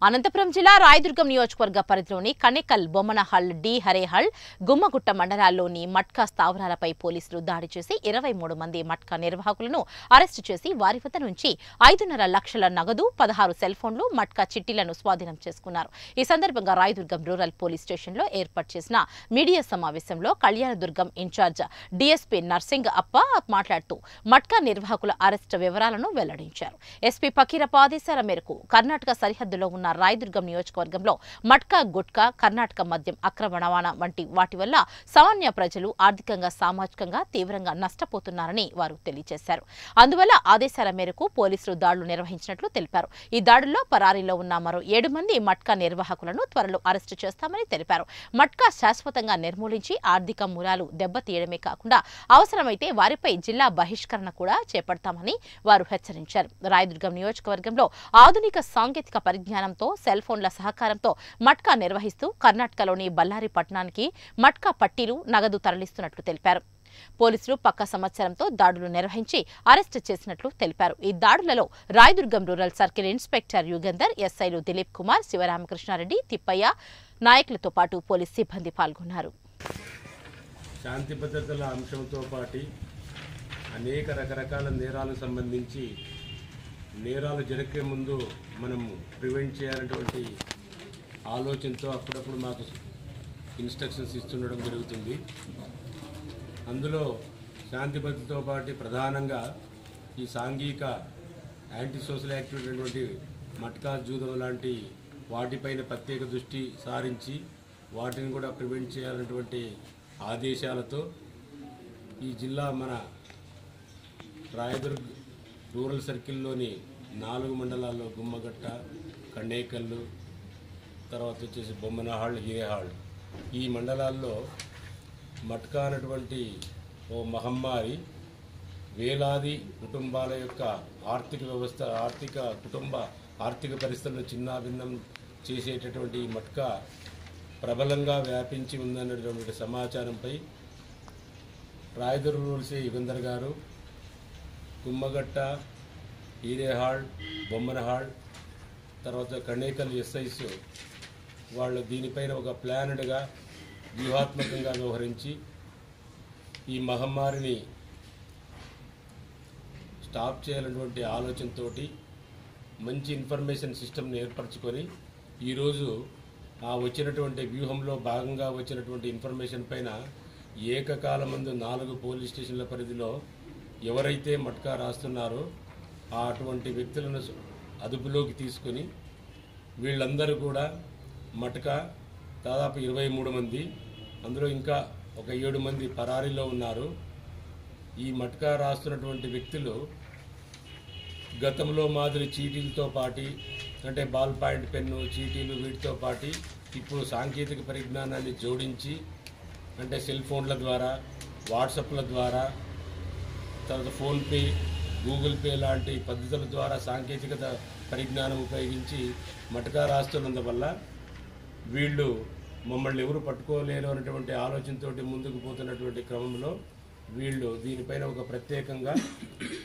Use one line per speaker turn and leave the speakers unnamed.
అనంతపురం జిల్లా రాయదుర్గం నియోజకవర్గ పరిధిలోని కణికల్ బొమ్మనహల్ డి హరేహల్ గుమ్మగుట్ట మండలాల్లోని మట్కా స్థావరాలపై పోలీసులు దాడి చేసి ఇరవై మూడు మంది మట్కా నిర్వాహకులను అరెస్టు చేసి వారి వద్ద నుంచి ఐదున్నర లక్షల నగదు పదహారు సెల్ ఫోన్లు మట్కా చిట్టీలను స్వాధీనం చేసుకున్నారు ఈ సందర్భంగా రాయదుర్గం రూరల్ పోలీస్ స్టేషన్లో ఏర్పాటు చేసిన మీడియా సమావేశంలో కళ్యాణదుర్గం ఇన్ఛార్జ్ డీఎస్పీ నర్సింగ్ అప్ప మాట్లాడుతూ మట్కా నిర్వాహకుల అరెస్టు వివరాలను వెల్లడించారు ఎస్పీ పకీరప్ప ఆదేశాల మేరకు కర్ణాటక సరిహద్దులో ఉన్న రాయదుర్గం నియోజకవర్గంలో మట్కా గుట్కా కర్ణాటక మద్యం అక్రమ రవాణా వంటి వాటి వల్ల సామాన్య ప్రజలు ఆర్థికంగా సామాజికంగా తీవ్రంగా నష్టపోతున్నారని వారు తెలియజేశారు అందువల్ల ఆదేశాల మేరకు పోలీసులు దాడులు నిర్వహించినట్లు తెలిపారు ఈ దాడుల్లో పరారీలో ఉన్న మరో ఏడు మంది మట్కా నిర్వాహకులను త్వరలో అరెస్టు చేస్తామని తెలిపారు మట్కా శాశ్వతంగా నిర్మూలించి ఆర్థిక మూలాలు దెబ్బతీయడమే కాకుండా అవసరమైతే వారిపై జిల్లా బహిష్కరణ కూడా చేపడతామని వారు హెచ్చరించారు రాయదుర్గం నియోజకవర్గంలో ఆధునిక సాంకేతిక పరిజ్ఞానంతో సెల్ ఫోన్ల సహకారంతో మట్కా నిర్వహిస్తూ కర్ణాటకలోని బళ్ళారి పట్టణానికి మట్కా పట్టీలు నగదు తరలిస్తున్నట్లు తెలిపారు పోలీసులు పక్క సంవత్సరంతో దాడులు నిర్వహించి అరెస్టు చేసినట్లు తెలిపారు ఈ దాడులలో Rayadurgam rural circle inspector Yugandhar ఎస్ఐలు దిలీప్ కుమార్ శివరామకృష్ణారెడ్డి తిప్పయ్య నాయకులతో పాటు పోలీస్ సిబ్బంది పాల్గొన్నారు
శాంతి భద్రతల అంశంతో పాటు అనేక రకరకాల నేరాలకు సంబంధించి నేరాలు జరిగే ముందు మనము ప్రివెంట్ చేయాలనేటువంటి ఆలోచనతో అప్పుడప్పుడు మాకు ఇన్స్ట్రక్షన్స్ ఇస్తుండడం జరుగుతుంది అందులో శాంతి భద్రతతో పాటు ప్రధానంగా ఈ సాంఘిక యాంటీ సోషల్ యాక్టివిటీ అయినటువంటి మట్కా జూదం లాంటి వాటిపైన ప్రత్యేక దృష్టి సారించి వాటిని కూడా ప్రివెంట్ చేయాలన్నటువంటి ఆదేశాలతో ఈ జిల్లా మన రాయదుర్గ్ రూరల్ సర్కిల్లోని నాలుగు మండలాల్లో గుమ్మగట్ట కన్నేకల్లు తర్వాత వచ్చేసి బొమ్మనహాళ్ హిరేహాళ్ ఈ మండలాల్లో మట్కా అనేటువంటి ఓ మహమ్మారి వేలాది కుటుంబాల యొక్క ఆర్థిక వ్యవస్థ ఆర్థిక కుటుంబ ఆర్థిక పరిస్థితులను చిన్నాభిన్నం చేసేటటువంటి ఈ మట్కా ప్రబలంగా వ్యాపించి ఉందన్నటువంటి సమాచారంపై రాయదుర్గ్ రూల్సే యుగంధర్ గారు కుమ్మగట్ట ఈరేహాళ్ బొమ్మనహాళ్ తర్వాత కణేకల్ ఎస్ఐస్ వాళ్ళు దీనిపైన ఒక ప్లానెడ్గా వ్యూహాత్మకంగా వ్యవహరించి ఈ మహమ్మారిని స్టాప్ చేయాలన్నటువంటి ఆలోచనతోటి మంచి ఇన్ఫర్మేషన్ సిస్టమ్ని ఏర్పరచుకొని ఈరోజు ఆ వచ్చినటువంటి వ్యూహంలో భాగంగా వచ్చినటువంటి ఇన్ఫర్మేషన్ పైన ఏకకాలమందు నాలుగు పోలీస్ స్టేషన్ల పరిధిలో ఎవరైతే మట్కా రాస్తున్నారో ఆ అటువంటి వ్యక్తులను అదుపులోకి తీసుకొని వీళ్ళందరూ కూడా మటకా దాదాపు ఇరవై మూడు మంది అందులో ఇంకా ఒక ఏడు మంది పరారీలో ఉన్నారు ఈ మట్కా రాస్తున్నటువంటి వ్యక్తులు గతంలో మాదిరి చీటీలతో పాటి అంటే బాల్ పాయింట్ పెన్ను చీటీలు వీటితో పాటి ఇప్పుడు సాంకేతిక పరిజ్ఞానాన్ని జోడించి అంటే సెల్ ఫోన్ల ద్వారా వాట్సాప్ల ద్వారా తర్వాత ఫోన్పే గూగుల్ పే లాంటి పద్ధతుల ద్వారా సాంకేతికత పరిజ్ఞానం ఉపయోగించి మటకా రాస్తున్నందువల్ల వీళ్ళు మమ్మల్ని ఎవరు పట్టుకోలేరు అనేటువంటి ఆలోచనతోటి ముందుకు పోతున్నటువంటి క్రమంలో వీళ్ళు దీనిపైన ఒక ప్రత్యేకంగా